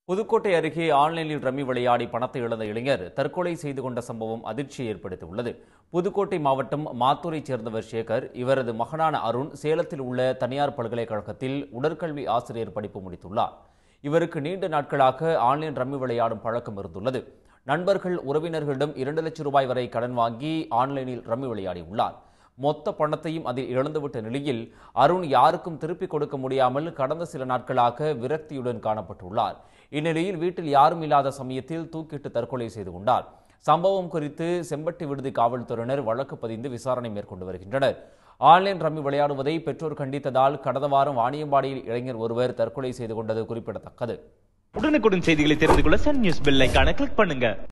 புதுக்கோட்டை அருகே ஆன்லைனில் ரம்மி விளையாடி பணத்தை இழந்த இளைஞர் தற்கொலை செய்து கொண்ட சம்பவம் அதிர்ச்சியை ஏற்படுத்தியுள்ளது புதுக்கோட்டை மாவட்டம் மாத்தூரைச் சேர்ந்தவர் சேகர் இவரது மகனான அருண் சேலத்தில் உள்ள தனியார் பல்கலைக்கழகத்தில் உடற்கல்வி ஆசிரியர் படிப்பு முடித்துள்ளார் இவருக்கு நீண்ட நாட்களாக ஆன்லைன் ரம்மி விளையாடும் பழக்கம் இருந்துள்ளது நண்பர்கள் உறவினர்களிடம் இரண்டு லட்சம் ரூபாய் வரை கடன் வாங்கி ஆன்லைனில் ரம்மி விளையாடியுள்ளார் மொத்த பணத்தையும் அதில் இழந்துவிட்ட நிலையில் அருண் யாருக்கும் திருப்பிக் கொடுக்க முடியாமல் கடந்த சில நாட்களாக விரக்தியுடன் காணப்பட்டுள்ளார் இந்நிலையில் வீட்டில் யாரும் இல்லாத சமயத்தில் தூக்கிட்டு தற்கொலை செய்து கொண்டார் சம்பவம் குறித்து செம்பட்டி விடுதி காவல்துறையினர் வழக்கு பதிந்து விசாரணை மேற்கொண்டு வருகின்றனர் ஆன்லைன் ரம்மி விளையாடுவதை பெற்றோர் கண்டித்ததால் கடந்த வாரம் வாணியம்பாடியில் இளைஞர் ஒருவர் தற்கொலை செய்து கொண்டது குறிப்பிடத்தக்கது உடனுக்குடன் செய்திகளை தெரிந்து கொள்ள சன் நியூஸ் பெல் ஐகானை கிளிக் பண்ணுங்க